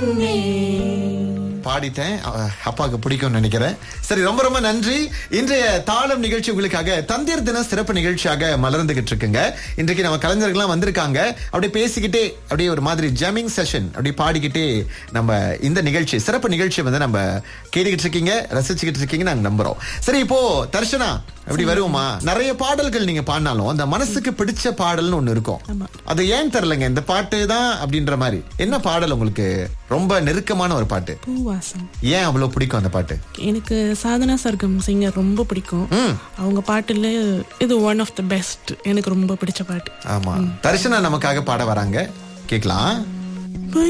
பெண்ணே பாடிட்டேன் அஹ், அப்பாவுக்கு பிடிக்கும்னு நினைக்கிறேன் சரி ரொம்ப ரொம்ப நன்றி இன்றைய தாளம் நிகழ்ச்சி உங்களுக்காக தந்தையர் தின சிறப்பு நிகழ்ச்சியாக மலர்ந்துகிட்டு இருக்குங்க இன்றைக்கு நம்ம கலைஞர்கள்லாம் வந்திருக்காங்க அப்படியே பேசிக்கிட்டே அப்படியே ஒரு மாதிரி ஜமிங் செஷன் அப்படியே பாடிக்கிட்டே நம்ம இந்த நிகழ்ச்சி சிறப்பு நிகழ்ச்சி வந்து நம்ம கேட்டுக்கிட்டு இருக்கீங்க ரசிச்சுக்கிட்டு இருக்கீங்க நாங்க நம்புறோம் சரி இப்போ தர்ஷனா அப்படி வருவோமா நிறைய பாடல்கள் நீங்க பாடினாலும் அந்த மனசுக்கு பிடிச்ச பாடல்னு ஒண்ணு இருக்கும் அது ஏன் தெரியலங்க இந்த பாட்டு தான் அப்படின்ற மாதிரி என்ன பாடல் உங்களுக்கு ரொம்ப நெருக்கமான ஒரு பாட்டு பூவாசம் ஏன் அவ்வளவு பிடிக்கும் அந்த பாட்டு எனக்கு சாதனா சர்க்கம் சிங்கர் ரொம்ப பிடிக்கும் அவங்க பாட்டுல இது ஒன் ஆஃப் த பெஸ்ட் எனக்கு ரொம்ப பிடிச்ச பாட்டு ஆமா தரிசனா நமக்காக பாட வராங்க கேக்கலாம்